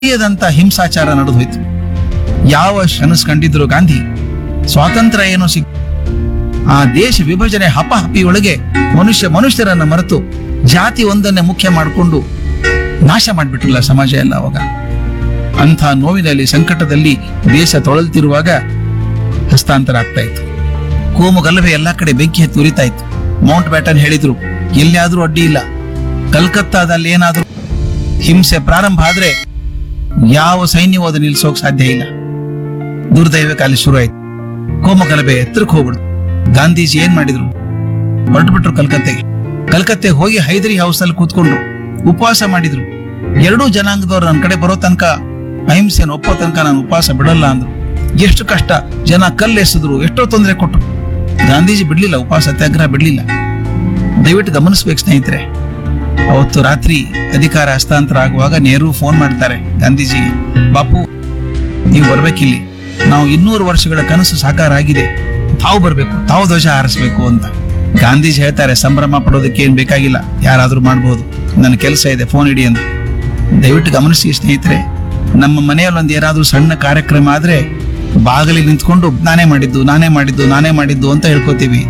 ತಿಳಿಯದಂತ ಹಿಂಸಾಚಾರ ನಡೆದು ಹೋಯ್ತು ಯಾವ ಕನಸು ಕಂಡಿದ್ರು ಗಾಂಧಿ ಸ್ವಾತಂತ್ರ್ಯ ಏನೋ ಸಿಕ್ ಆ ದೇಶ ವಿಭಜನೆ ಹಪಹಪಿಯೊಳಗೆ ಮನುಷ್ಯ ಮನುಷ್ಯರನ್ನ ಮರೆತು ಜಾತಿ ಒಂದನ್ನೇ ಮುಖ್ಯ ಮಾಡಿಕೊಂಡು ನಾಶ ಮಾಡಿಬಿಟ್ರಲ್ಲ ಸಮಾಜ ಎಲ್ಲ ಅವಾಗ ಅಂಥ ನೋವಿನಲ್ಲಿ ಸಂಕಟದಲ್ಲಿ ದೇಶ ತೊಳಲ್ತಿರುವಾಗ ಹಸ್ತಾಂತರ ಆಗ್ತಾ ಇತ್ತು ಕೋಮು ಗಲಭೆ ಎಲ್ಲಾ ಕಡೆ ಬೆಂಕಿ ಹತ್ತಿ ಉರಿತಾ ಇತ್ತು ಮೌಂಟ್ ಬ್ಯಾಟನ್ ಹೇಳಿದ್ರು ಎಲ್ಲಿಯಾದ್ರೂ ಅಡ್ಡಿ ಇಲ್ಲ ಕಲ್ಕತ್ತಾದಲ್ಲಿ ಏನಾದ್ರೂ ಹಿಂಸೆ ಪ್ರಾರಂಭ ಆದ್ರೆ ಯಾವ ಸೈನ್ಯವೂ ಅದು ನಿಲ್ಸೋಕ್ ಸಾಧ್ಯ ಇಲ್ಲ ದುರ್ದೈವಕ್ಕೆ ಅಲ್ಲಿ ಶುರು ಆಯ್ತು ಕೋಮು ಗಲಭೆ ಎತ್ತರಕ್ಕೆ ಹೋಗ್ಬಿಡ್ತು ಗಾಂಧೀಜಿ ಏನ್ ಮಾಡಿದ್ರು ಹೊರಟುಬಿಟ್ರು ಕಲ್ಕತ್ತೆಗೆ ಕಲ್ಕತ್ತೆಗೆ ಹೋಗಿ ಹೈದರಿ ಹೌಸ್ ಅಲ್ಲಿ ಕೂತ್ಕೊಂಡ್ರು ಉಪವಾಸ ಮಾಡಿದ್ರು ಎರಡೂ ಜನಾಂಗದವ್ರು ನನ್ನ ಕಡೆ ಬರೋ ತನಕ ಅಹಿಂಸೆನ ಒಪ್ಪೋ ತನಕ ನಾನು ಉಪವಾಸ ಬಿಡಲ್ಲ ಅಂದ್ರು ಎಷ್ಟು ಕಷ್ಟ ಜನ ಕಲ್ಲೆಸೆದ್ರು ಎಷ್ಟೋ ತೊಂದರೆ ಕೊಟ್ರು ಗಾಂಧೀಜಿ ಬಿಡ್ಲಿಲ್ಲ ಉಪವಾಸ ಸತ್ಯಾಗ್ರಹ ಬಿಡ್ಲಿಲ್ಲ ದಯವಿಟ್ಟು ಗಮನಿಸ್ಬೇಕು ಸ್ನೇಹಿತರೆ ಅವತ್ತು ರಾತ್ರಿ ಅಧಿಕಾರ ಹಸ್ತಾಂತರ ಆಗುವಾಗ ನೆಹರು ಫೋನ್ ಮಾಡ್ತಾರೆ ಗಾಂಧೀಜಿಗೆ ಬಾಪು ನೀವು ಬರ್ಬೇಕಿಲ್ಲಿ ನಾವು ಇನ್ನೂರು ವರ್ಷಗಳ ಕನಸು ಸಾಕಾರ ಆಗಿದೆ ತಾವು ಬರ್ಬೇಕು ತಾವು ಧ್ವಜ ಹಾರಿಸ್ಬೇಕು ಅಂತ ಗಾಂಧೀಜಿ ಹೇಳ್ತಾರೆ ಸಂಭ್ರಮ ಪಡೋದಕ್ಕೆ ಏನ್ ಬೇಕಾಗಿಲ್ಲ ಯಾರಾದ್ರೂ ಮಾಡ್ಬೋದು ನನ್ನ ಕೆಲಸ ಇದೆ ಫೋನ್ ಇಡಿ ಅಂತ ದಯವಿಟ್ಟು ಗಮನಿಸಿ ಸ್ನೇಹಿತರೆ ನಮ್ಮ ಮನೆಯಲ್ಲಿ ಒಂದು ಏನಾದ್ರೂ ಸಣ್ಣ ಕಾರ್ಯಕ್ರಮ ಆದ್ರೆ ಬಾಗಿಲಿಗೆ ನಿಂತ್ಕೊಂಡು ನಾನೇ ಮಾಡಿದ್ದು ನಾನೇ ಮಾಡಿದ್ದು ನಾನೇ ಮಾಡಿದ್ದು ಅಂತ ಹೇಳ್ಕೊತೀವಿ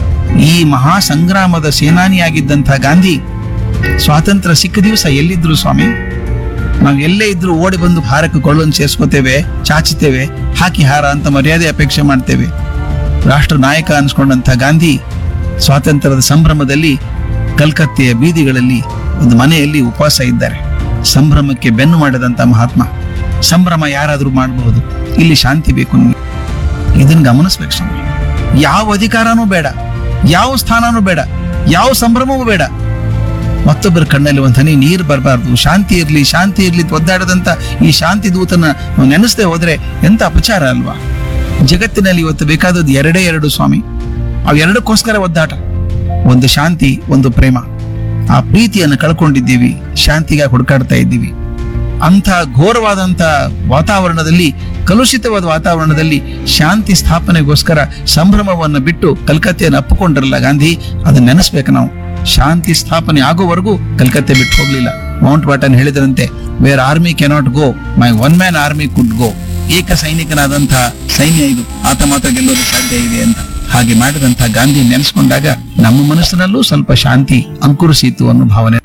ಈ ಮಹಾ ಸಂಗ್ರಾಮದ ಸೇನಾನಿಯಾಗಿದ್ದಂಥ ಗಾಂಧಿ ಸ್ವಾತಂತ್ರ್ಯ ಸಿಕ್ಕ ದಿವಸ ಎಲ್ಲಿದ್ರು ಸ್ವಾಮಿ ನಾವು ಎಲ್ಲೇ ಇದ್ರೂ ಓಡಿ ಬಂದು ಹಾರಕ್ಕೆ ಕೊಳ್ಳನ್ನು ಸೇರಿಸ್ಕೋತೇವೆ ಚಾಚುತ್ತೇವೆ ಹಾಕಿ ಹಾರ ಅಂತ ಮರ್ಯಾದೆ ಅಪೇಕ್ಷೆ ಮಾಡ್ತೇವೆ ರಾಷ್ಟ್ರ ನಾಯಕ ಅನ್ಸ್ಕೊಂಡಂಥ ಗಾಂಧಿ ಸ್ವಾತಂತ್ರ್ಯದ ಸಂಭ್ರಮದಲ್ಲಿ ಕಲ್ಕತ್ತೆಯ ಬೀದಿಗಳಲ್ಲಿ ಒಂದು ಮನೆಯಲ್ಲಿ ಉಪವಾಸ ಇದ್ದಾರೆ ಸಂಭ್ರಮಕ್ಕೆ ಬೆನ್ನು ಮಾಡದಂತ ಮಹಾತ್ಮ ಸಂಭ್ರಮ ಯಾರಾದ್ರೂ ಮಾಡಬಹುದು ಇಲ್ಲಿ ಶಾಂತಿ ಬೇಕು ನಿಮ್ಗೆ ಇದನ್ನ ಗಮನಿಸ್ಬೇಕು ಸ್ವಾಮಿ ಯಾವ ಅಧಿಕಾರನೂ ಬೇಡ ಯಾವ ಸ್ಥಾನನೂ ಬೇಡ ಯಾವ ಸಂಭ್ರಮವೂ ಬೇಡ ಮತ್ತೊಬ್ಬರ ಕಣ್ಣಲ್ಲಿ ಒಂದು ಹನಿ ನೀರು ಬರಬಾರ್ದು ಶಾಂತಿ ಇರ್ಲಿ ಶಾಂತಿ ಇರ್ಲಿ ಅಂತ ಒದ್ದಾಡದಂತ ಈ ಶಾಂತಿ ದೂತನ ನಾವು ನೆನೆಸದೆ ಹೋದ್ರೆ ಎಂತ ಅಪಚಾರ ಅಲ್ವಾ ಜಗತ್ತಿನಲ್ಲಿ ಇವತ್ತು ಬೇಕಾದದ್ದು ಎರಡೇ ಎರಡು ಸ್ವಾಮಿ ಅವು ಎರಡಕ್ಕೋಸ್ಕರ ಒದ್ದಾಟ ಒಂದು ಶಾಂತಿ ಒಂದು ಪ್ರೇಮ ಆ ಪ್ರೀತಿಯನ್ನು ಕಳ್ಕೊಂಡಿದ್ದೀವಿ ಶಾಂತಿಗಾಗಿ ಹುಡುಕಾಡ್ತಾ ಇದ್ದೀವಿ ಅಂಥ ಘೋರವಾದಂಥ ವಾತಾವರಣದಲ್ಲಿ ಕಲುಷಿತವಾದ ವಾತಾವರಣದಲ್ಲಿ ಶಾಂತಿ ಸ್ಥಾಪನೆಗೋಸ್ಕರ ಸಂಭ್ರಮವನ್ನು ಬಿಟ್ಟು ಕಲ್ಕತ್ತೆಯನ್ನು ಅಪ್ಪಿಕೊಂಡ್ರಲ್ಲ ಗಾಂಧಿ ಅದನ್ನ ನೆನೆಸ್ಬೇಕು ನಾವು ಶಾಂತಿ ಸ್ಥಾಪನೆ ಆಗೋವರೆಗೂ ಕಲ್ಕತ್ತೆ ಬಿಟ್ಟು ಹೋಗ್ಲಿಲ್ಲ ಮೌಂಟ್ ಬಾಟನ್ ಹೇಳಿದ್ರಂತೆ where army cannot go my one man army could go ಏಕ ಸೈನಿಕನಾದಂತಹ ಸೈನ್ಯ ಇದು ಆತ ಮಾತ್ರ ಗೆಲ್ಲೋದು ಸಾಧ್ಯ ಇದೆ ಅಂತ ಹಾಗೆ ಮಾಡಿದಂತಹ ಗಾಂಧಿ ನೆನೆಸ್ಕೊಂಡಾಗ ನಮ್ಮ ಮನಸ್ಸಿನಲ್ಲೂ ಸ್ವಲ್ಪ ಶಾಂತಿ ಅಂಕುರಿಸಿತು ಅನ್ನೋ ಭಾವನೆ